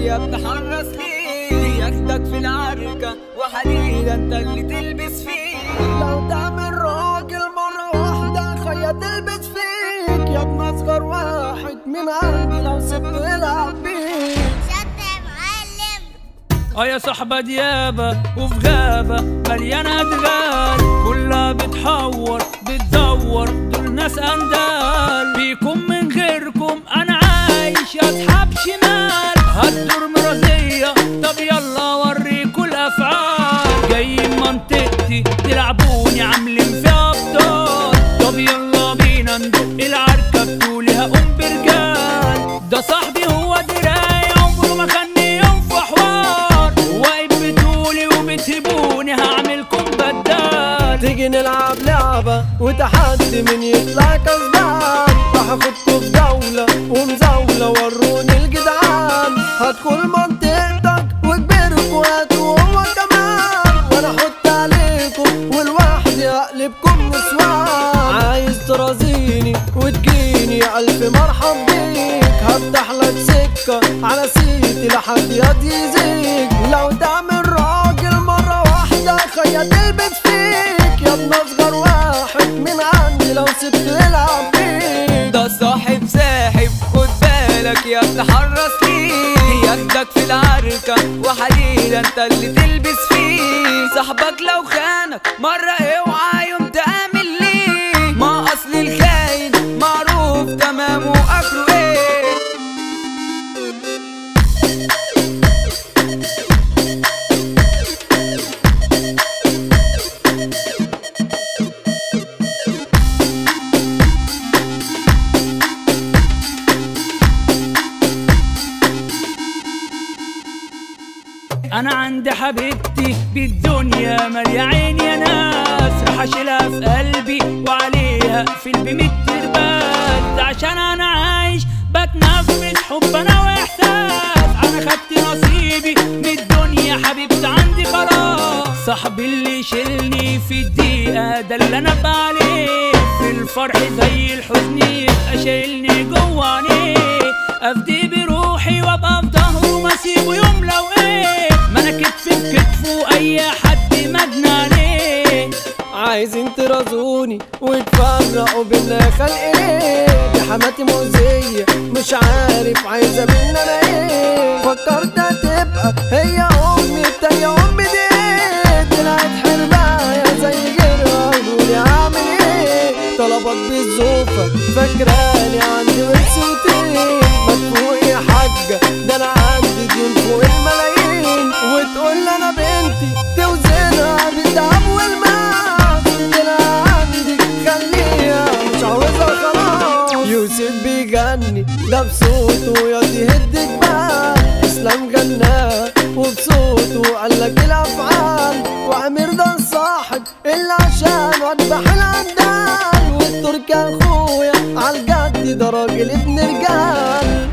يا ابن حرس ليه ياخدك في العركة وحديد انت اللي تلبس فيه لو تعمل راجل مرة واحدة خيا تلبس فيك يا ابن اصغر واحد من عندي لو سبته يلعب بيك شد يا معلم اه يا صاحبة ديابة وفي غابة مليانة أدغال كلها بتحور بتدور دول ناس أندال بيكم من غيركم أنا عايش أصحاب شمال هتدور مرازية طب يلا أوريكوا الأفعال جايين منطقتي تلعبوني عاملين فيها أبطال طب يلا بينا ندق العركة بتقولي هقوم برجال ده صاحبي هو دراية عمره ما خلني يوم في حوار واقف بتقولي وبتهبوني هعملكم بدال تيجي نلعب لعبة وتحدي من يطلع كسبان راح اخدكوا في جولة ومزاولة وروني الجدعان هدخل منطقتك وكبركوا هاتوا هو كمان وانا احط عليكم والواحد يقلبكم نسوان عايز ترازيني وتجيني يا الف مرحب بيك هفتح لك سكة على سيتي لحد يزيك لو تعمل راجل مرة واحدة خيا تلبس فيك يا ابن اصغر واحد من عندي لو سبته يلعب بيك ده صاحب ساحب خد بالك يا ابن حرس ليه ياخدك في العركة وحديد انت اللي تلبس فيه صاحبك لو خانك مرة اوعى يوم تآمن ليه ما اصل الخاين معروف تمام واخره ايه انا عندي حبيبتي بالدنيا مالية عيني يا ناس راح اشيلها في قلبي وعليها في البي ميت تربات عشان انا عايش بتنفس حب انا واحساس انا خدت نصيبي من الدنيا حبيبتي عندي خلاص صاحبي اللي يشيلني في الدقيقة ده اللي انا عليه في الفرح زي الحزن يبقى شايلني جواني افدي بروحي وابقى في ظهره ما اسيبه يوم لو ايه ما انا كتفي في كتفه اي حد مجنى عليه عايزين ترازوني وتفرقوا بينا خلق ايه دي حماتي مؤذية مش عارف عايزة مني انا ايه فكرت هتبقى هي امي التانية امي دي طلعت حرباية زي غيرها قولي اعمل ايه طلبك بالزوفة فاكراني عندي ورثتين مدفوق يا حاجة ده انا عندي ديون فوق الملايين وتقول لي انا بنتي توزنها بالدهب والماء طلع عندي خليها مش عاوزها خلاص يوسف بيغني ده بصوته يا يهد جبال اسلام غناه وبصوته قالك الافعال وامير ده الصاحب اللي عشان اذبح الاندال والتركي اخويا عالجد ده راجل ابن رجال